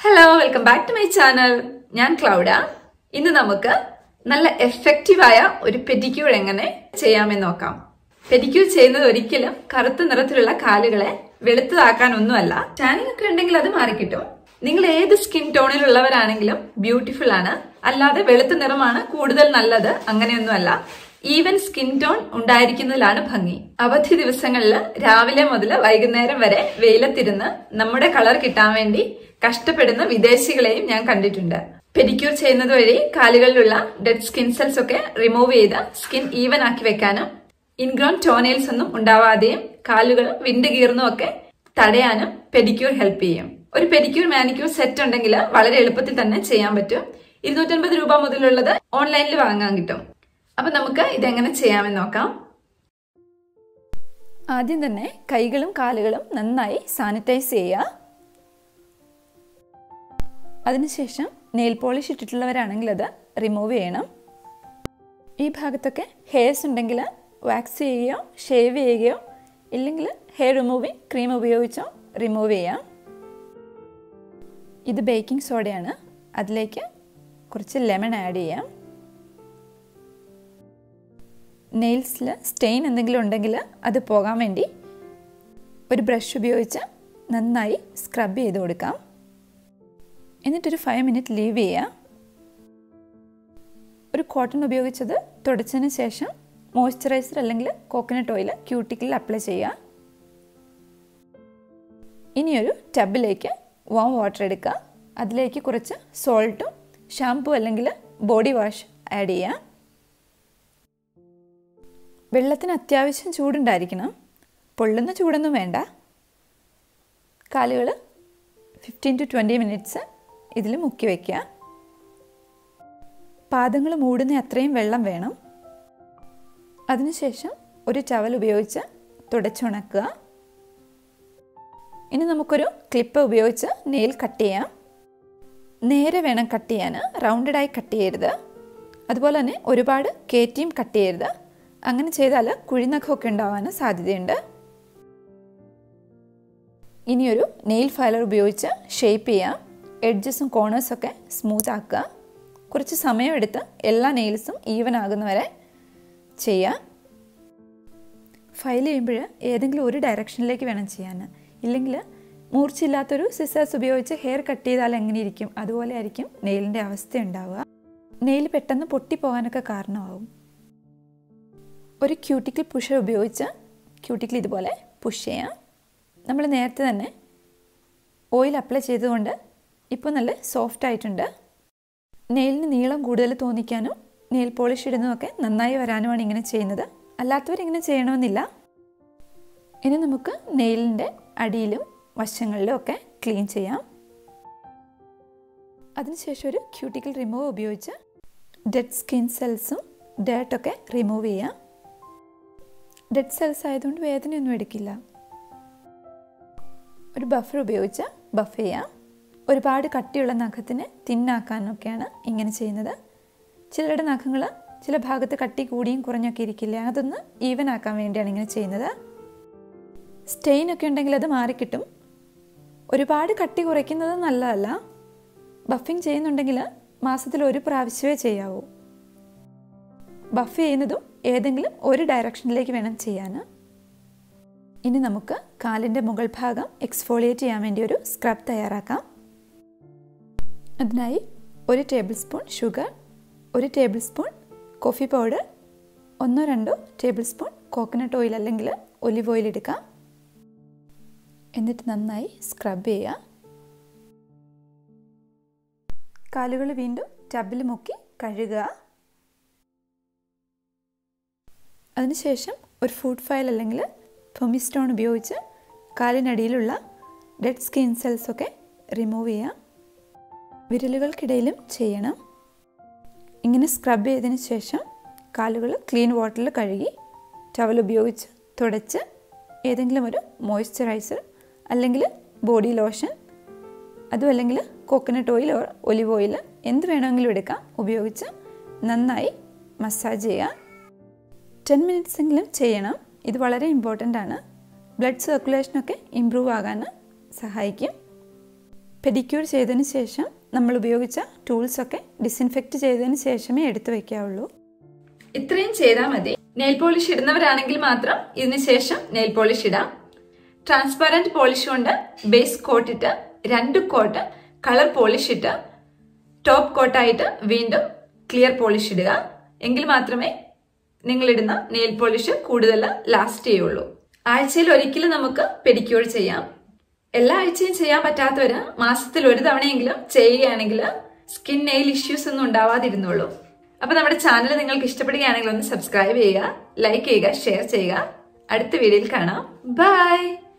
hello welcome back to my channel ഞാൻ ക്ലൗഡ ഇന്ന് നമുക്ക് നല്ല എഫക്റ്റീവായ ഒരു പെഡിക്യൂർ എങ്ങനെ ചെയ്യാമെന്ന് നോക്കാം പെഡിക്യൂർ ചെയ്യുന്നത് ഒരിക്കലും കറുത്ത നിറത്തിലുള്ള കാലുകളെ വെളുത്തതാക്കാനൊന്നുമല്ല ടാനിങ് ഒക്കെ ഉണ്ടെങ്കിൽ അത് മാറിക്കിട്ടും നിങ്ങൾ ഏത് സ്കിൻ ടോണിലുള്ളവരാണെങ്കിലും ബ്യൂട്ടിഫുൾ ആണ് അല്ലാതെ വെളുത്ത നിറമാണ് കൂടുതൽ നല്ലത് അങ്ങനെയൊന്നുമല്ല ഈവൻ സ്കിൻ ടോൺ ഉണ്ടായിരിക്കുന്നതിലാണ് ഭംഗി അവധി ദിവസങ്ങളിൽ രാവിലെ മുതൽ വൈകുന്നേരം വരെ വെയിലത്തിരുന്ന് നമ്മുടെ കളർ കിട്ടാൻ വേണ്ടി കഷ്ടപ്പെടുന്ന വിദേശികളെയും ഞാൻ കണ്ടിട്ടുണ്ട് പെഡിക്യൂർ ചെയ്യുന്നത് വഴി കാലുകളിലുള്ള ഡെഡ് സ്കിൻ സെൽസ് ഒക്കെ റിമൂവ് ചെയ്ത് സ്കിൻ ഈവൻ ആക്കി വെക്കാനും ഇൻഗ്രോൺ ടോനെയിൽസ് ഒന്നും ഉണ്ടാവാതെയും കാലുകൾ വിണ്ട് കീർന്നും ഒക്കെ തടയാനും പെഡിക്യൂർ ഹെൽപ്പ് ചെയ്യും ഒരു പെഡിക്യൂർ മാനിക്യൂർ സെറ്റ് ഉണ്ടെങ്കിൽ വളരെ എളുപ്പത്തിൽ തന്നെ ചെയ്യാൻ പറ്റും ഇരുന്നൂറ്റൻപത് രൂപ മുതലുള്ളത് ഓൺലൈനിൽ വാങ്ങാൻ കിട്ടും അപ്പൊ നമുക്ക് ഇതെങ്ങനെ ചെയ്യാമെന്ന് നോക്കാം ആദ്യം തന്നെ കൈകളും കാലുകളും നന്നായി സാനിറ്റൈസ് ചെയ്യുക അതിനുശേഷം നെയിൽ പോളിഷ് ഇട്ടിട്ടുള്ളവരാണെങ്കിൽ അത് റിമൂവ് ചെയ്യണം ഈ ഭാഗത്തൊക്കെ ഹെയർസ് ഉണ്ടെങ്കിൽ വാക്സ് ചെയ്യുകയോ ഷേവ് ചെയ്യുകയോ ഇല്ലെങ്കിൽ ഹെയർ റിമൂവിങ് ക്രീം ഉപയോഗിച്ചോ റിമൂവ് ചെയ്യാം ഇത് ബേക്കിംഗ് സോഡയാണ് അതിലേക്ക് കുറച്ച് ലെമൺ ആഡ് ചെയ്യാം നെയിൽസിൽ സ്റ്റെയിൻ എന്തെങ്കിലും ഉണ്ടെങ്കിൽ അത് പോകാൻ വേണ്ടി ഒരു ബ്രഷ് ഉപയോഗിച്ച് നന്നായി സ്ക്രബ് ചെയ്ത് കൊടുക്കാം എന്നിട്ടൊരു ഫൈവ് മിനിറ്റ് ലീവ് ചെയ്യുക ഒരു കോട്ടൺ ഉപയോഗിച്ചത് തുടച്ചതിന് ശേഷം മോയ്സ്ചറൈസർ അല്ലെങ്കിൽ കോക്കനട്ട് ഓയിൽ ക്യൂട്ടിക്കിൽ അപ്ലൈ ചെയ്യുക ഇനിയൊരു ടബിലേക്ക് വാം വാട്ടർ എടുക്കുക അതിലേക്ക് കുറച്ച് സോൾട്ടും ഷാംപൂ അല്ലെങ്കിൽ ബോഡി വാഷ് ആഡ് ചെയ്യുക വെള്ളത്തിന് അത്യാവശ്യം ചൂടുണ്ടായിരിക്കണം പൊള്ളുന്ന ചൂടൊന്നും വേണ്ട കാലുകൾ ഫിഫ്റ്റീൻ ടു ട്വൻറ്റി മിനിറ്റ്സ് ഇതിൽ മുക്കി വയ്ക്കുക പാദങ്ങൾ മൂടുന്ന അത്രയും വെള്ളം വേണം അതിനുശേഷം ഒരു ടവൽ ഉപയോഗിച്ച് തുടച്ചുണക്കുക ഇനി നമുക്കൊരു ക്ലിപ്പ് ഉപയോഗിച്ച് നെയിൽ കട്ട് ചെയ്യാം നേരെ വേണം കട്ട് ചെയ്യാൻ റൗണ്ടഡായി കട്ട് ചെയ്യരുത് അതുപോലെ തന്നെ ഒരുപാട് കയറ്റിയും കട്ട് ചെയ്യരുത് അങ്ങനെ ചെയ്താൽ കുഴിനഖമൊക്കെ ഉണ്ടാവാൻ സാധ്യതയുണ്ട് ഇനിയൊരു നെയിൽ ഫയലർ ഉപയോഗിച്ച് ഷേപ്പ് ചെയ്യാം എഡ്ജസും കോർണേഴ്സും ഒക്കെ സ്മൂത്ത് ആക്കുക കുറച്ച് സമയമെടുത്ത് എല്ലാ നെയിൽസും ഈവൻ ആകുന്നവരെ ചെയ്യുക ഫയൽ ചെയ്യുമ്പോൾ ഏതെങ്കിലും ഒരു ഡയറക്ഷനിലേക്ക് വേണം ചെയ്യാൻ ഇല്ലെങ്കിൽ മൂർച്ചയില്ലാത്തൊരു സിസേഴ്സ് ഉപയോഗിച്ച് ഹെയർ കട്ട് ചെയ്താൽ എങ്ങനെ ഇരിക്കും അതുപോലെ ആയിരിക്കും നെയിലിൻ്റെ അവസ്ഥ ഉണ്ടാവുക നെയിൽ പെട്ടെന്ന് പൊട്ടിപ്പോകാനൊക്കെ കാരണമാവും ഒരു ക്യൂട്ടിക്കിൾ പുഷർ ഉപയോഗിച്ച് ക്യൂട്ടിക്കിൾ ഇതുപോലെ പുഷ് ചെയ്യാം നമ്മൾ നേരത്തെ തന്നെ ഓയിൽ അപ്ലൈ ചെയ്തുകൊണ്ട് ഇപ്പോൾ നല്ല സോഫ്റ്റ് ആയിട്ടുണ്ട് നെയിലിന് നീളം കൂടുതൽ തോന്നിക്കാനും നെയിൽ പോളിഷ് ഇടുന്നതൊക്കെ നന്നായി വരാനുമാണ് ഇങ്ങനെ ചെയ്യുന്നത് അല്ലാത്തവരിങ്ങനെ ചെയ്യണമെന്നില്ല ഇനി നമുക്ക് നെയിലിൻ്റെ അടിയിലും വശങ്ങളിലും ഒക്കെ ക്ലീൻ ചെയ്യാം അതിനുശേഷം ഒരു ക്യൂട്ടിക്കൽ റിമൂവ് ഉപയോഗിച്ച് ഡെഡ് സ്കിൻ സെൽസും ഡേർട്ടൊക്കെ റിമൂവ് ചെയ്യാം ഡെഡ് സെൽസ് ആയതുകൊണ്ട് വേദനയൊന്നും എടുക്കില്ല ഒരു ബഫർ ഉപയോഗിച്ച് ബഫ് ചെയ്യാം ഒരുപാട് കട്ടിയുള്ള നഖത്തിന് തിന്നാക്കാനൊക്കെയാണ് ഇങ്ങനെ ചെയ്യുന്നത് ചിലരുടെ നഖങ്ങൾ ചില ഭാഗത്ത് കട്ടി കൂടിയും കുറഞ്ഞൊക്കെ ഇരിക്കില്ല അതൊന്ന് ഈവൻ ആക്കാൻ വേണ്ടിയാണ് ഇങ്ങനെ ചെയ്യുന്നത് സ്റ്റെയിൻ ഒക്കെ ഉണ്ടെങ്കിൽ അത് മാറിക്കിട്ടും ഒരുപാട് കട്ടി കുറയ്ക്കുന്നത് നല്ലതല്ല ബഫിങ് ചെയ്യുന്നുണ്ടെങ്കിൽ മാസത്തിൽ ഒരു പ്രാവശ്യമേ ചെയ്യാവൂ ബഫ് ചെയ്യുന്നതും ഏതെങ്കിലും ഒരു ഡയറക്ഷനിലേക്ക് വേണം ചെയ്യാൻ ഇനി നമുക്ക് കാലിൻ്റെ മുകൾ ഭാഗം എക്സ്ഫോളിയേറ്റ് ചെയ്യാൻ വേണ്ടി ഒരു സ്ക്രബ് തയ്യാറാക്കാം അതിനായി ഒരു ടേബിൾ സ്പൂൺ ഷുഗർ ഒരു ടേബിൾ സ്പൂൺ കോഫി പൗഡർ ഒന്നോ രണ്ടോ ടേബിൾ സ്പൂൺ കോക്കനട്ട് ഓയിൽ അല്ലെങ്കിൽ ഒലിവ് ഓയിൽ എടുക്കാം എന്നിട്ട് നന്നായി സ്ക്രബ് ചെയ്യുക കാലുകൾ വീണ്ടും ടബിൽ മുക്കി കഴുകുക അതിനുശേഷം ഒരു ഫുഡ് ഫയൽ അല്ലെങ്കിൽ ഫൊമിസ്റ്റോൺ ഉപയോഗിച്ച് കാലിനടിയിലുള്ള ഡെഡ് സ്കിൻ സെൽസ് ഒക്കെ റിമൂവ് ചെയ്യാം വിരലുകൾക്കിടയിലും ചെയ്യണം ഇങ്ങനെ സ്ക്രബ് ചെയ്തതിന് ശേഷം കാലുകൾ ക്ലീൻ വാട്ടറിൽ കഴുകി ടവൽ ഉപയോഗിച്ച് തുടച്ച് ഏതെങ്കിലും ഒരു മോയ്സ്ചറൈസർ അല്ലെങ്കിൽ ബോഡി ലോഷൻ അതും അല്ലെങ്കിൽ coconut oil or olive oil എന്ത് വേണമെങ്കിലും എടുക്കാം ഉപയോഗിച്ച് നന്നായി മസാജ് ചെയ്യുക ടെൻ മിനിറ്റ്സ് എങ്കിലും ചെയ്യണം ഇത് വളരെ ഇമ്പോർട്ടൻ്റ് ആണ് ബ്ലഡ് സർക്കുലേഷനൊക്കെ ഇമ്പ്രൂവ് ആകാൻ സഹായിക്കും പെഡിക്യൂർ ചെയ്തതിന് ശേഷം നമ്മൾ ഉപയോഗിച്ച ടൂൾസൊക്കെ ഡിസിൻഫെക്റ്റ് ചെയ്തതിന് ശേഷമേ എടുത്തു വയ്ക്കാവുള്ളൂ ഇത്രയും ചെയ്താൽ മതി നെയിൽ പോളിഷ് ഇടുന്നവരാണെങ്കിൽ മാത്രം ഇതിന് ശേഷം നെയിൽ പോളിഷ് ഇടാം ട്രാൻസ്പാരന്റ് പോളിഷ് കൊണ്ട് ബേസ് കോട്ടിട്ട് രണ്ട് കോട്ട് കളർ പോളിഷ് ഇട്ട് ടോപ്പ് കോട്ടായിട്ട് വീണ്ടും ക്ലിയർ പോളിഷ് ഇടുക എങ്കിൽ മാത്രമേ നിങ്ങളിടുന്ന നെയിൽ പോളിഷ് കൂടുതൽ ലാസ്റ്റ് ചെയ്യുള്ളൂ ആഴ്ചയിൽ ഒരിക്കലും നമുക്ക് പെഡിക്യൂർ ചെയ്യാം എല്ലാ ആഴ്ചയും ചെയ്യാൻ പറ്റാത്തവര് മാസത്തിൽ ഒരു തവണയെങ്കിലും ചെയ്യുകയാണെങ്കിൽ സ്കിൻ നെയിൽ ഇഷ്യൂസ് ഒന്നും ഉണ്ടാവാതിരുന്നുള്ളൂ അപ്പൊ നമ്മുടെ ചാനൽ നിങ്ങൾക്ക് ഇഷ്ടപ്പെടുകയാണെങ്കിൽ ഒന്ന് സബ്സ്ക്രൈബ് ചെയ്യുക ലൈക്ക് ചെയ്യുക ഷെയർ ചെയ്യുക അടുത്ത വീഡിയോയിൽ കാണാം ബൈ